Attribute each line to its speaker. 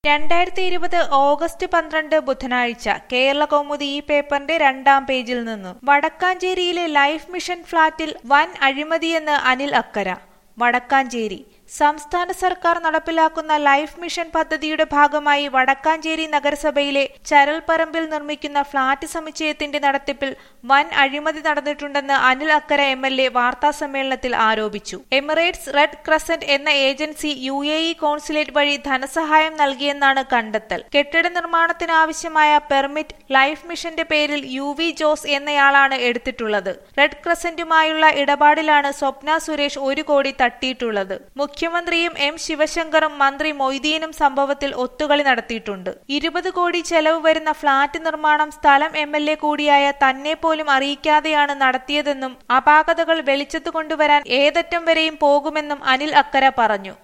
Speaker 1: രണ്ടായിരത്തി ഇരുപത് ഓഗസ്റ്റ് പന്ത്രണ്ട് ബുധനാഴ്ച കേരള കൗമുദി ഈ പേപ്പറിന്റെ രണ്ടാം പേജിൽ നിന്നു വടക്കാഞ്ചേരിയിലെ ലൈഫ് മിഷൻ ഫ്ളാറ്റിൽ വൻ അഴിമതിയെന്ന് അനിൽ അക്കര വടക്കാഞ്ചേരി സംസ്ഥാന സർക്കാർ നടപ്പിലാക്കുന്ന ലൈഫ് മിഷൻ പദ്ധതിയുടെ ഭാഗമായി വടക്കാഞ്ചേരി നഗരസഭയിലെ ചരൽപ്പറമ്പിൽ നിർമ്മിക്കുന്ന ഫ്ളാറ്റ് സമുച്ചയത്തിന്റെ നടത്തിപ്പിൽ വൻ അഴിമതി നടന്നിട്ടുണ്ടെന്ന് Anil Akkara M L A വാർത്താസമ്മേളനത്തിൽ ആരോപിച്ചു എമിറേറ്റ്സ് റെഡ് ക്രസന്റ് എന്ന agency U A E consulate വഴി ധനസഹായം നൽകിയെന്നാണ് കണ്ടെത്തൽ കെട്ടിട നിർമ്മാണത്തിനാവശ്യമായ പെർമിറ്റ് ലൈഫ് മിഷന്റെ പേരിൽ യു വി ജോസ് എന്നയാളാണ് എടുത്തിട്ടുള്ളത് റെഡ് ക്രസന്റുമായുള്ള ഇടപാടിലാണ് സ്വപ്ന സുരേഷ് ഒരു കോടി തട്ടിയിട്ടുള്ളത് മുഖ്യമന്ത്രിയും എം ശിവശങ്കറും മന്ത്രി മൊയ്തീനും സംഭവത്തിൽ ഒത്തുകളി നടത്തിയിട്ടുണ്ട് ഇരുപത് കോടി ചെലവ് വരുന്ന ഫ്ളാറ്റ് നിർമ്മാണം സ്ഥലം എം എൽ എ കൂടിയായ തന്നെ പോലും അറിയിക്കാതെയാണ് നടത്തിയതെന്നും അപാകതകൾ വെളിച്ചത്ത് കൊണ്ടുവരാൻ ഏതറ്റം വരെയും പോകുമെന്നും അനിൽ അക്കര പറഞ്ഞു